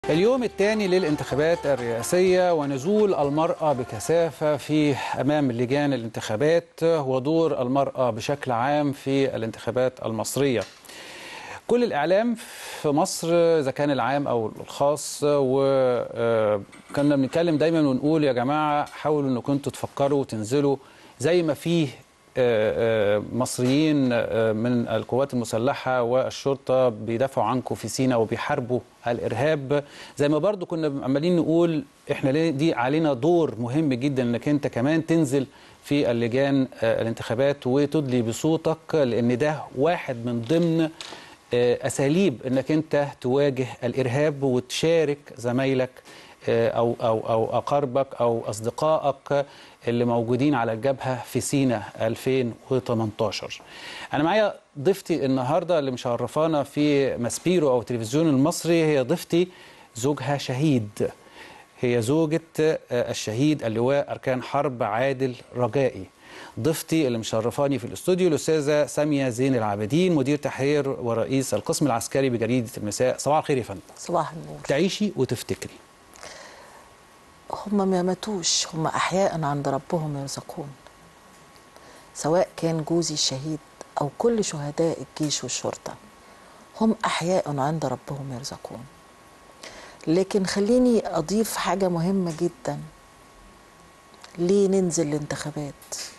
اليوم الثاني للانتخابات الرئاسية ونزول المرأة بكثافة في أمام لجان الانتخابات ودور المرأة بشكل عام في الانتخابات المصرية كل الإعلام في مصر إذا كان العام أو الخاص وكنا بنتكلم دايما ونقول يا جماعة حاولوا أنكم كنتوا تفكروا وتنزلوا زي ما فيه مصريين من القوات المسلحة والشرطة بيدافعوا عنكم في سينا وبيحاربوا الإرهاب زي ما برضو كنا عمالين نقول إحنا دي علينا دور مهم جدا إنك أنت كمان تنزل في اللجان الانتخابات وتدلي بصوتك لأن ده واحد من ضمن أساليب إنك أنت تواجه الإرهاب وتشارك زمايلك أو أو أو أقاربك أو أصدقائك اللي موجودين على الجبهة في سينا 2018 أنا معايا ضيفتي النهاردة اللي مشرفانا في ماسبيرو أو التلفزيون المصري هي ضيفتي زوجها شهيد هي زوجة الشهيد اللواء أركان حرب عادل رجائي ضيفتي اللي مشرفاني في الاستوديو الأستاذة سامية زين العابدين مدير تحرير ورئيس القسم العسكري بجريدة المساء صباح الخير يا فندم صباح النور تعيشي وتفتكري هم ما ماتوش هم أحياء عند ربهم يرزقون سواء كان جوزي الشهيد أو كل شهداء الجيش والشرطة هم أحياء عند ربهم يرزقون لكن خليني أضيف حاجة مهمة جدا ليه ننزل الانتخابات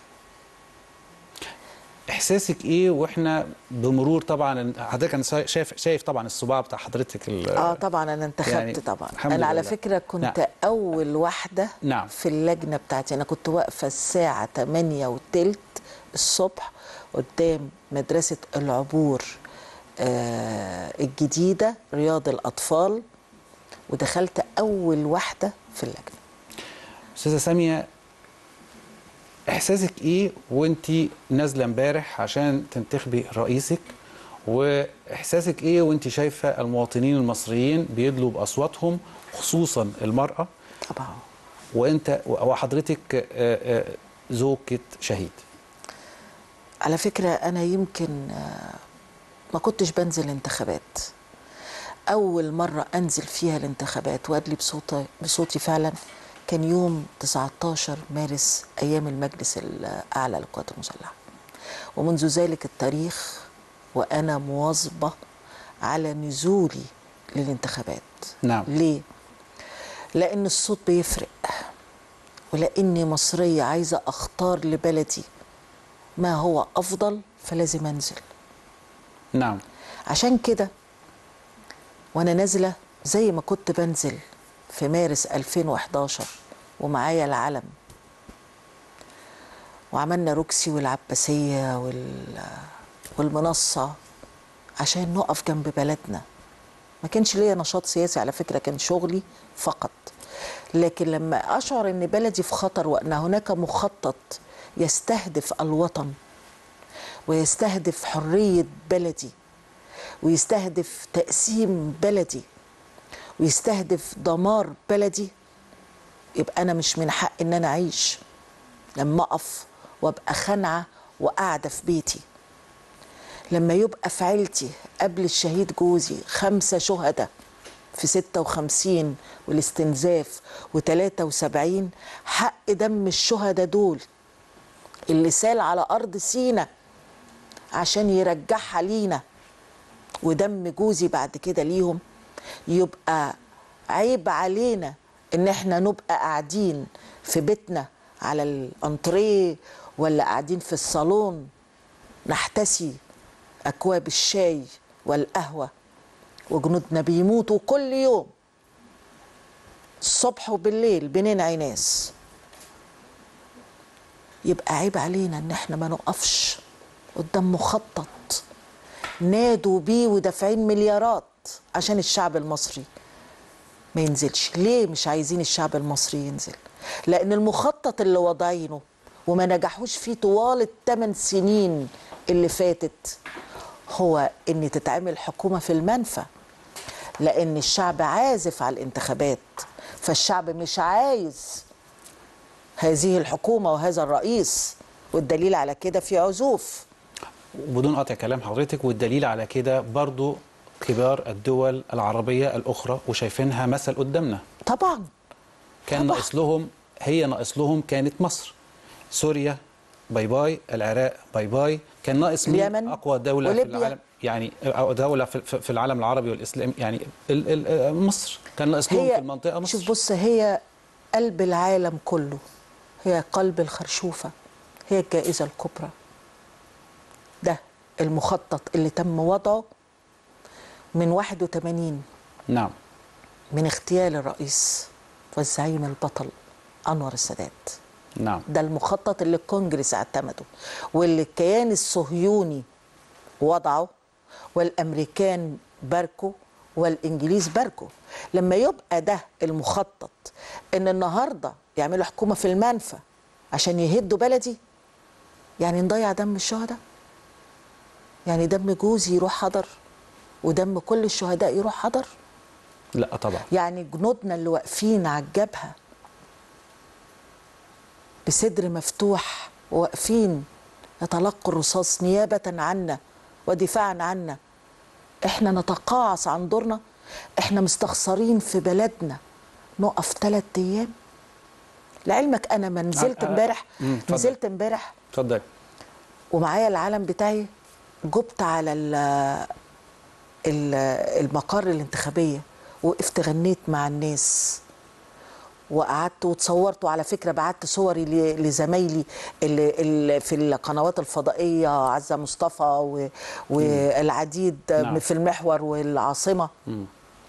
احساسك ايه واحنا بمرور طبعا حضرتك انا شايف شايف طبعا الصباع بتاع حضرتك اه طبعا انا انتخبت يعني طبعا انا على فكره كنت نعم. اول واحده نعم. في اللجنه بتاعتي انا كنت واقفه الساعه 8 وثلث الصبح قدام مدرسه العبور آه الجديده رياض الاطفال ودخلت اول واحده في اللجنه استاذه ساميه احساسك ايه وانت نازله امبارح عشان تنتخبي رئيسك واحساسك ايه وانت شايفه المواطنين المصريين بيدلوا باصواتهم خصوصا المراه طبعا وانت وحضرتك زوجة شهيد على فكره انا يمكن ما كنتش بنزل انتخابات اول مره انزل فيها الانتخابات وادلي بصوتي بصوتي فعلا كان يوم 19 مارس أيام المجلس الأعلى للقوات المسلحة ومنذ ذلك التاريخ وأنا مواظبة على نزولي للانتخابات نعم ليه؟ لأن الصوت بيفرق ولأني مصرية عايزة أختار لبلدي ما هو أفضل فلازم أنزل نعم عشان كده وأنا نازلة زي ما كنت بنزل في مارس 2011 ومعايا العلم وعملنا روكسي والعباسية وال... والمنصة عشان نقف جنب بلدنا ما كانش ليا نشاط سياسي على فكرة كان شغلي فقط لكن لما أشعر أن بلدي في خطر وأن هناك مخطط يستهدف الوطن ويستهدف حرية بلدي ويستهدف تقسيم بلدي ويستهدف دمار بلدي يبقى انا مش من حق ان انا اعيش لما اقف وابقى خانعه وقاعده في بيتي لما يبقى في عيلتي قبل الشهيد جوزي خمسه شهداء في 56 والاستنزاف و73 حق دم الشهداء دول اللي سال على ارض سينا عشان يرجعها لينا ودم جوزي بعد كده ليهم يبقى عيب علينا ان احنا نبقى قاعدين في بيتنا على الانتريه ولا قاعدين في الصالون نحتسي اكواب الشاي والقهوه وجنودنا بيموتوا كل يوم الصبح وبالليل بننعي ناس يبقى عيب علينا ان احنا ما نقفش قدام مخطط نادوا بيه ودافعين مليارات عشان الشعب المصري ما ينزلش ليه مش عايزين الشعب المصري ينزل لان المخطط اللي وضعينه وما نجحوش فيه طوال الثمان سنين اللي فاتت هو ان تتعمل حكومه في المنفى لان الشعب عازف على الانتخابات فالشعب مش عايز هذه الحكومه وهذا الرئيس والدليل على كده في عزوف وبدون قطع كلام حضرتك والدليل على كده برضو كبار الدول العربيه الاخرى وشايفينها مثل قدامنا طبعا كان طبعا. ناقص لهم هي ناقص لهم كانت مصر سوريا باي باي العراق باي باي كان ناقص مين اليمن اقوى دوله في وليبيا. العالم يعني أو دوله في, في في العالم العربي والاسلامي يعني ال ال مصر كان ناقص لهم في المنطقه مصر شوف بص هي قلب العالم كله هي قلب الخرشوفة هي الجائزة الكبرى ده المخطط اللي تم وضعه من 81 نعم من اغتيال الرئيس والزعيم البطل أنور السادات نعم ده المخطط اللي الكونجرس اعتمده واللي الكيان الصهيوني وضعه والامريكان باركوا والانجليز باركوا لما يبقى ده المخطط ان النهارده يعملوا حكومه في المنفى عشان يهدوا بلدي يعني نضيع دم الشهداء يعني دم جوزي يروح حضر ودم كل الشهداء يروح حضر لا طبعا يعني جنودنا اللي واقفين على الجبهه بصدر مفتوح واقفين يتلقوا الرصاص نيابه عنا ودفاعا عنا احنا نتقاعس عن دورنا احنا مستخسرين في بلدنا نقف ثلاث ايام لعلمك انا ما نزلت أه، أه، امبارح مم، اتفضل. نزلت امبارح اتفضل ومعايا العلم بتاعي جبت على ال- ال- المقر الانتخابية وقفت غنيت مع الناس وقعدت وتصورت وعلى فكرة بعت صوري ل- لزمايلي اللي, اللي في القنوات الفضائية عزة مصطفى و- والعديد نعم. في المحور والعاصمة مم.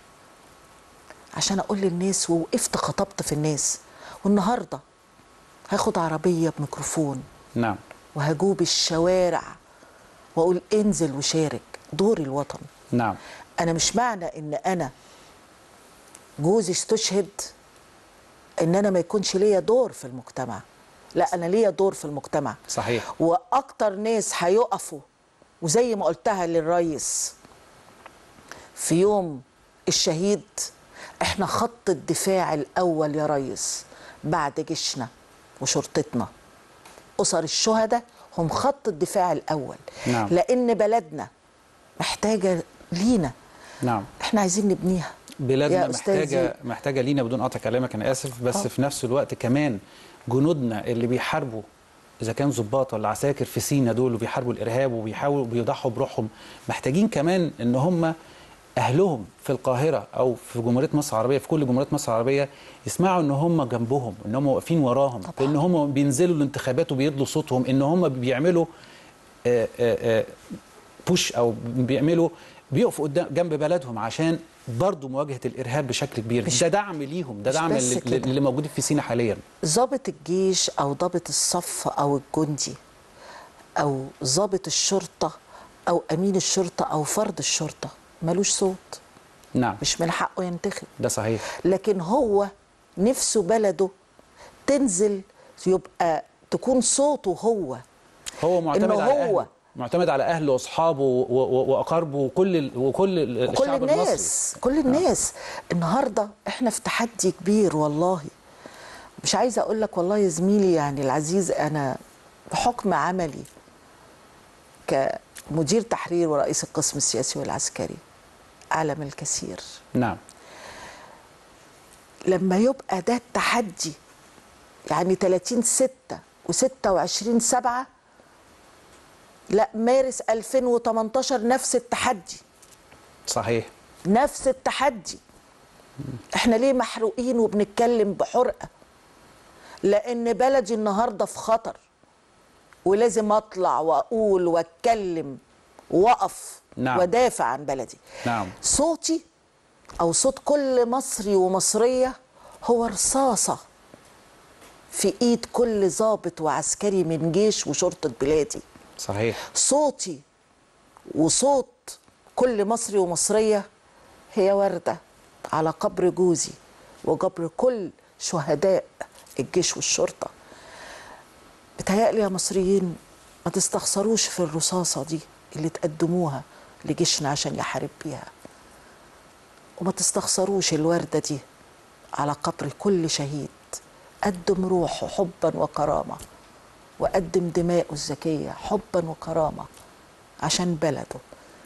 عشان اقول للناس ووقفت خطبت في الناس والنهارده هاخد عربيه بميكروفون نعم وهجوب الشوارع واقول انزل وشارك دوري الوطن نعم انا مش معنى ان انا جوزي استشهد ان انا ما يكونش ليا دور في المجتمع لا انا ليا دور في المجتمع صحيح واكتر ناس هيقفوا وزي ما قلتها للرئيس في يوم الشهيد احنا خط الدفاع الاول يا ريس بعد جيشنا وشرطتنا اسر الشهداء هم خط الدفاع الاول نعم. لان بلدنا محتاجه لينا نعم احنا عايزين نبنيها بلادنا يا أستاذي. محتاجه محتاجه لينا بدون قطع كلامك انا اسف بس آه. في نفس الوقت كمان جنودنا اللي بيحاربوا اذا كان ضباط ولا عساكر في سينا دول وبيحاربوا الارهاب وبيحاولوا بيضحوا بروحهم محتاجين كمان ان هم اهلهم في القاهره او في جمهوريه مصر العربيه في كل جمهوريه مصر العربيه يسمعوا ان هم جنبهم ان هم واقفين وراهم طبعاً. ان هم بينزلوا الانتخابات وبيدلوا صوتهم ان هم بيعملوا آه، آه، آه، بوش او بيعملوا بيقفوا قدام جنب بلدهم عشان برضه مواجهه الارهاب بشكل كبير مش- ده دعم ليهم ده مش دعم بس اللي, كده. اللي موجودين في سينا حاليا ضابط الجيش او ضابط الصف او الجندي او ضابط الشرطه او امين الشرطه او فرد الشرطه ملوش صوت نعم مش من حقه ينتخب ده صحيح لكن هو نفسه بلده تنزل يبقى تكون صوته هو هو معتمد إنه على هو- أهله معتمد على اهله واصحابه و- و- واقاربه وكل ال- وكل ال- كل الشعب المصري الناس كل الناس النهارده احنا في تحدي كبير والله مش عايزه اقول لك والله يا زميلي يعني العزيز انا بحكم عملي كمدير تحرير ورئيس القسم السياسي والعسكري اعلم الكثير نعم لما يبقى ده التحدي يعني 30 6 و26 7 لا مارس 2018 نفس التحدي صحيح نفس التحدي احنا ليه محروقين وبنتكلم بحرقه لان بلدي النهارده في خطر ولازم اطلع واقول واتكلم واقف نعم. ودافع عن بلدي نعم. صوتي او صوت كل مصري ومصريه هو رصاصه في ايد كل ضابط وعسكري من جيش وشرطه بلادي صحيح صوتي وصوت كل مصري ومصرية هي وردة على قبر جوزي وقبر كل شهداء الجيش والشرطة بتهيألي يا مصريين ما تستخسروش في الرصاصة دي اللي تقدموها لجيشنا عشان يحارب بيها وما تستخسروش الوردة دي على قبر كل شهيد قدم روحه حبا وكرامة وقدم دماءه الزكية حبا وكرامة عشان بلده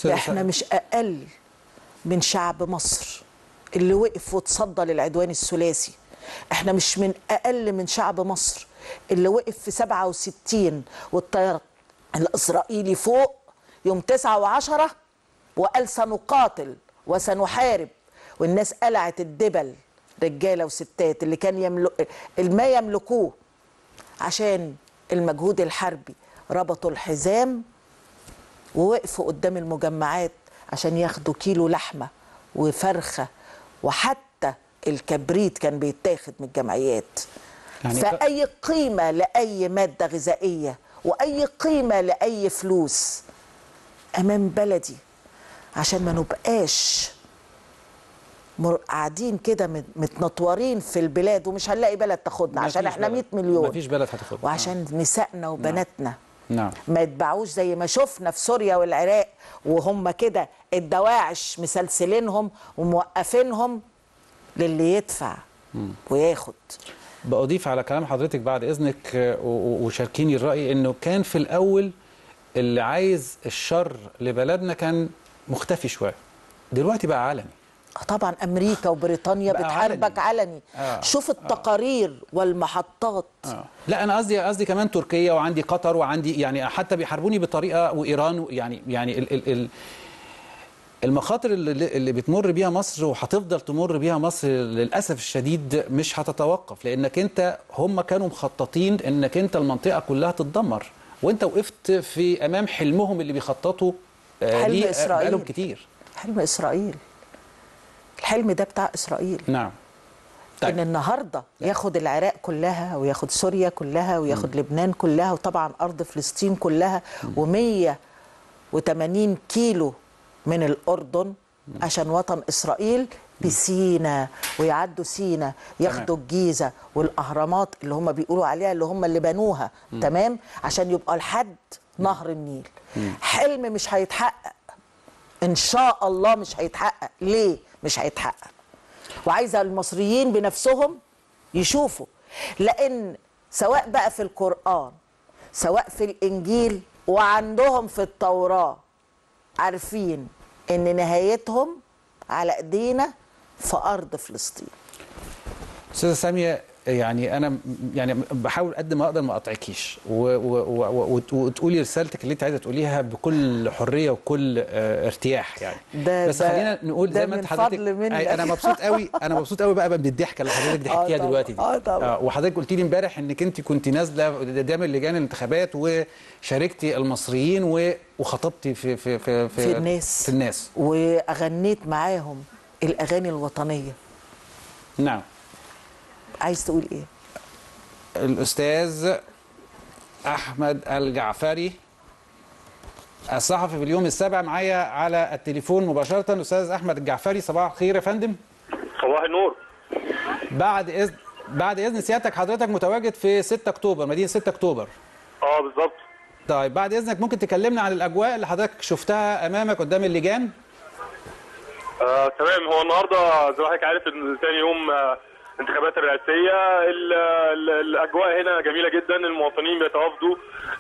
أستاذ احنا سعد. مش اقل من شعب مصر اللي وقف وتصدى للعدوان الثلاثي احنا مش من اقل من شعب مصر اللي وقف في 67 والطيار الاسرائيلي فوق يوم 9 و10 وقال سنقاتل وسنحارب والناس قلعت الدبل رجاله وستات اللي كان يملك ما يملكوه عشان المجهود الحربي ربطوا الحزام ووقفوا قدام المجمعات عشان ياخدوا كيلو لحمة وفرخة وحتى الكبريت كان بيتاخد من الجمعيات يعني يعني ك- فأي قيمة لأي مادة غذائية وأي قيمة لأي فلوس أمام بلدي عشان ما نبقاش مر- قاعدين كده مت- متنطورين في البلاد ومش هنلاقي بلد تاخدنا عشان مفيش احنا بلد. 100 مليون مفيش بلد هتاخدنا. وعشان نسائنا وبناتنا نعم ما يتباعوش زي ما شفنا في سوريا والعراق وهم كده الدواعش مسلسلينهم وموقفينهم للي يدفع وياخد بأضيف على كلام حضرتك بعد إذنك آه، و- و- وشاركيني الرأي إنه كان في الأول اللي عايز الشر لبلدنا كان مختفي شوية دلوقتي بقى علني آه طبعا امريكا وبريطانيا بقى بتحاربك علني. علني, آه. شوف التقارير والمحطات آه. لا انا قصدي قصدي كمان تركيا وعندي قطر وعندي يعني حتى بيحاربوني بطريقه وايران يعني يعني ال ال ال المخاطر اللي, اللي بتمر بيها مصر وهتفضل تمر بيها مصر للاسف الشديد مش هتتوقف لانك انت هم كانوا مخططين انك انت المنطقه كلها تتدمر وانت وقفت في امام حلمهم اللي بيخططوا آه، حلم ليه إسرائيل. بقالهم كتير حلم اسرائيل الحلم ده بتاع اسرائيل نعم ان طيب النهارده ياخد العراق كلها وياخد سوريا كلها وياخد لبنان كلها وطبعا ارض فلسطين كلها و180 كيلو من الاردن عشان وطن اسرائيل بسينا ويعدوا سينا ياخدوا الجيزه والاهرامات اللي هم بيقولوا عليها اللي هم اللي بنوها تمام عشان يبقى لحد نهر النيل حلم مش هيتحقق ان شاء الله مش هيتحقق ليه مش هيتحقق وعايزه المصريين بنفسهم يشوفوا لان سواء بقى في القران سواء في الانجيل وعندهم في التوراه عارفين ان نهايتهم على ايدينا في ارض فلسطين استاذه ساميه يعني انا م- يعني بحاول قد ما اقدر ما اقطعكيش و- و- و- وت- وتقولي رسالتك اللي انت عايزه تقوليها بكل حريه وكل آه، ارتياح يعني ده- بس ده- خلينا نقول ده زي ما من انت حضرتك فضل منك. أي انا مبسوط قوي انا مبسوط قوي بقى من الضحكه اللي حضرتك آه ضحكتيها طبعا، دلوقتي دي آه طبعا. وحضرتك قلت لي امبارح انك انت كنت نازله قدام اللجان الانتخابات وشاركتي المصريين و- وخطبتي في في في في الناس في الناس واغنيت معاهم الاغاني الوطنيه نعم عايز تقول ايه الأستاذ أحمد الجعفري الصحفي في اليوم السابع معايا على التليفون مباشرة أستاذ أحمد الجعفري صباح الخير يا فندم صباح النور بعد إذن بعد إذن سيادتك حضرتك متواجد في 6 أكتوبر مدينة 6 أكتوبر اه بالظبط طيب بعد إذنك ممكن تكلمنا عن الأجواء اللي حضرتك شفتها أمامك قدام اللجان آه تمام هو النهارده زي ما حضرتك عارف ان ثاني يوم آه انتخابات الرئاسيه ال- ال- الاجواء هنا جميله جدا المواطنين بيتوافدوا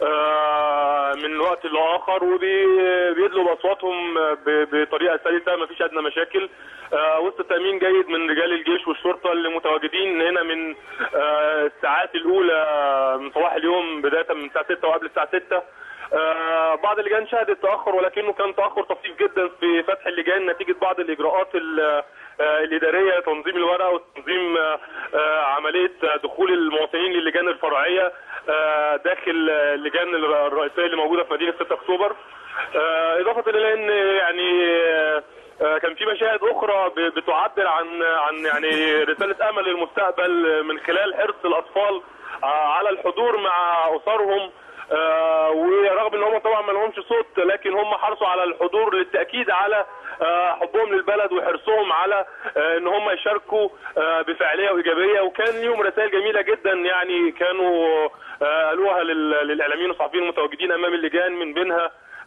آه من وقت لاخر وبيدلوا باصواتهم ب- بطريقه سلسه ما فيش ادنى مشاكل آه وسط تامين جيد من رجال الجيش والشرطه اللي متواجدين هنا من آه الساعات الاولى من صباح اليوم بدايه من الساعه 6 وقبل الساعه 6 آه، بعض اللجان شهدت تاخر ولكنه كان تاخر طفيف جدا في فتح اللجان نتيجه بعض الاجراءات ال- آه، الاداريه تنظيم الورق وتنظيم آه، آه، عمليه دخول المواطنين للجان الفرعيه آه، داخل اللجان الر- الرئيسيه اللي موجوده في مدينه 6 اكتوبر آه، اضافه الى ان يعني آه، آه، كان في مشاهد اخرى ب- بتعبر عن عن يعني رساله امل للمستقبل من خلال حرص الاطفال آه، على الحضور مع اسرهم آه، ورغم ان هم طبعا ما لهمش صوت لكن هم حرصوا على الحضور للتاكيد على آه، حبهم للبلد وحرصهم على آه، ان هم يشاركوا آه، بفعاليه وايجابيه وكان ليهم رسائل جميله جدا يعني كانوا آه، قالوها لل- للاعلاميين والصحفيين المتواجدين امام اللجان من بينها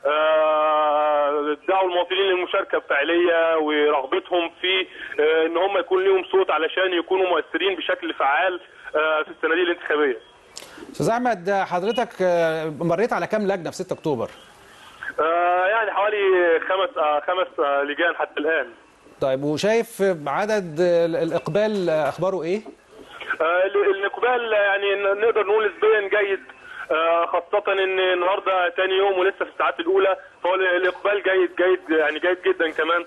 آه، دعوا المواطنين للمشاركه بفعاليه ورغبتهم في آه، ان هم يكون لهم صوت علشان يكونوا مؤثرين بشكل فعال آه، في الصناديق الانتخابيه. أستاذ أحمد حضرتك آه، مريت على كام لجنة في 6 أكتوبر؟ آه، يعني حوالي خمس آه، خمس آه، لجان حتى الان طيب وشايف عدد ال- الاقبال اخباره ايه آه، ال- الاقبال يعني ن- نقدر نقول نسبيا جيد آه، خاصة ان النهارده تاني يوم ولسه في الساعات الاولى فهو ال- الاقبال جيد جيد يعني جيد جدا كمان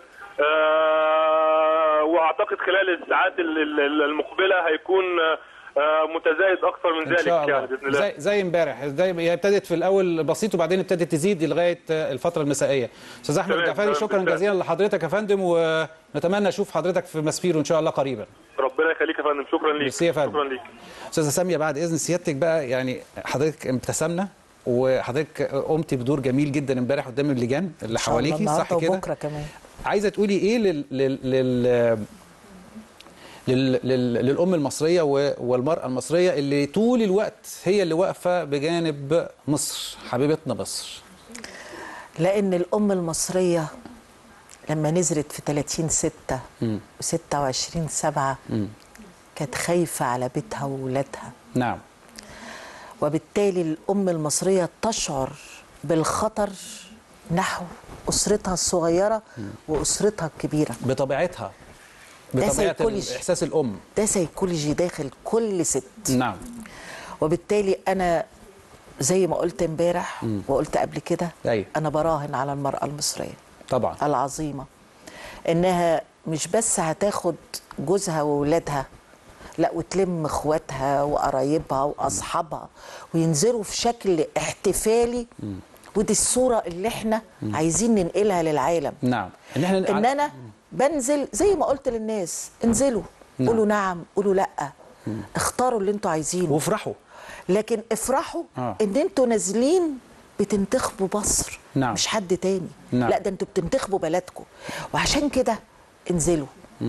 آه، واعتقد خلال الساعات ال- ال- المقبلة هيكون آه، متزايد اكثر من ان ذلك شاء الله يعني باذن الله زي زي امبارح زي هي ابتدت في الاول بسيط وبعدين ابتدت تزيد لغايه الفتره المسائيه استاذ احمد تمام، الجعفري تمام، شكرا بالفعل. جزيلا لحضرتك يا فندم ونتمنى نشوف حضرتك في مسفيرو ان شاء الله قريبا ربنا يخليك يا فندم شكرا ليك ميرسي يا فندم. شكرا ليك استاذه ساميه بعد اذن سيادتك بقى يعني حضرتك ابتسمنا وحضرتك قمتي بدور جميل جدا امبارح قدام اللجان اللي إن شاء الله حواليكي صح النهاردة كده وبكره كمان عايزه تقولي ايه لل لل لل لل... لل... للأم المصرية و- والمرأة المصرية اللي طول الوقت هي اللي واقفة بجانب مصر حبيبتنا مصر لان الام المصريه لما نزلت في 30 6 و26 7 كانت خايفه على بيتها وولادها نعم وبالتالي الام المصريه تشعر بالخطر نحو اسرتها الصغيره واسرتها الكبيره بطبيعتها ده بطبيعة سيكولوجي. إحساس الأم ده سيكولوجي داخل كل ست نعم وبالتالي انا زي ما قلت امبارح وقلت قبل كده أيوة. انا براهن على المراه المصريه طبعا العظيمه انها مش بس هتاخد جوزها وولادها لا وتلم اخواتها وقرايبها واصحابها وينزلوا في شكل احتفالي ودي الصوره اللي احنا عايزين ننقلها للعالم نعم إن إحنا ان انا بنزل زي ما قلت للناس انزلوا نعم. قولوا نعم قولوا لا اختاروا اللي انتوا عايزينه وافرحوا لكن افرحوا آه. ان انتوا نازلين بتنتخبوا مصر نعم. مش حد تاني نعم. لا ده انتوا بتنتخبوا بلدكم وعشان كده انزلوا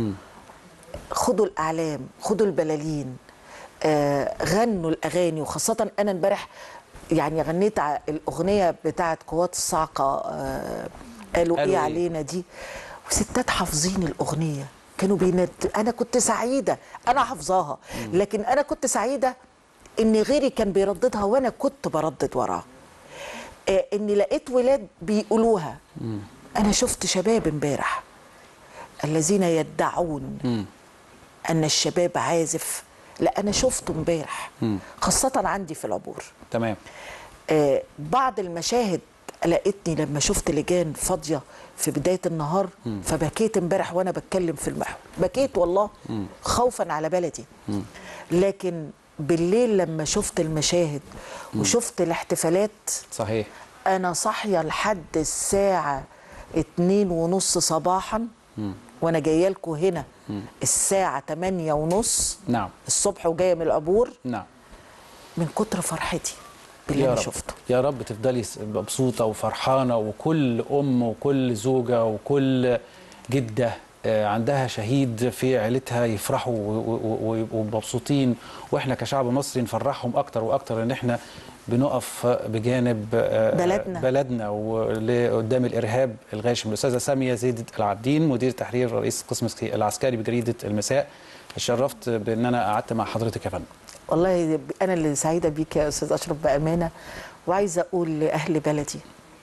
خدوا الاعلام خدوا البلالين آه غنوا الاغاني وخاصه انا امبارح يعني غنيت ع- الاغنيه بتاعه قوات الصاعقه آه قالوا, قالوا ايه إيه؟ علينا دي وستات حافظين الاغنيه كانوا بيند انا كنت سعيده انا حافظاها لكن انا كنت سعيده ان غيري كان بيرددها وانا كنت بردد وراها آه اني لقيت ولاد بيقولوها انا شفت شباب امبارح الذين يدعون ان الشباب عازف لا انا شفته امبارح خاصه عندي في العبور تمام آه بعض المشاهد لقيتني لما شفت لجان فاضيه في بدايه النهار فبكيت امبارح وانا بتكلم في المحور بكيت والله خوفا على بلدي لكن بالليل لما شفت المشاهد وشفت الاحتفالات صحيح انا صاحيه لحد الساعه اتنين ونص صباحا وانا جايه لكم هنا الساعه تمانية ونص نعم الصبح وجايه من العبور نعم من كتر فرحتي باللي يا انا رب شفته يا رب تفضلي س- مبسوطة وفرحانة وكل أم وكل زوجة وكل جدة آه، عندها شهيد في عيلتها يفرحوا و- و- و- ويبقوا مبسوطين واحنا كشعب مصري نفرحهم اكتر واكتر ان احنا بنقف بجانب آه، بلدنا. بلدنا ول- قدام الارهاب الغاشم الاستاذه ساميه زيد العابدين مدير تحرير رئيس القسم العسكري بجريده المساء اتشرفت بان انا قعدت مع حضرتك يا فندم والله انا اللي سعيده بيك يا استاذ اشرف بامانه وعايزه اقول لاهل بلدي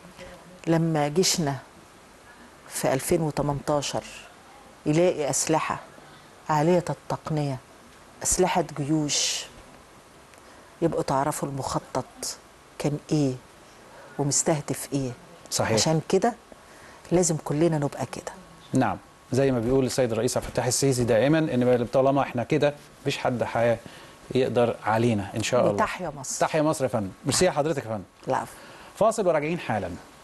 لما جيشنا في 2018 يلاقي اسلحه عاليه التقنيه اسلحه جيوش يبقوا تعرفوا المخطط كان ايه ومستهدف ايه صحيح. عشان كده لازم كلنا نبقى كده نعم زي ما بيقول السيد الرئيس عبد الفتاح السيسي دائما ان طالما احنا كده مفيش حد حياه يقدر علينا ان شاء الله وتحيا مصر تحيا مصر يا فندم ميرسي حضرتك يا فندم العفو فاصل وراجعين حالا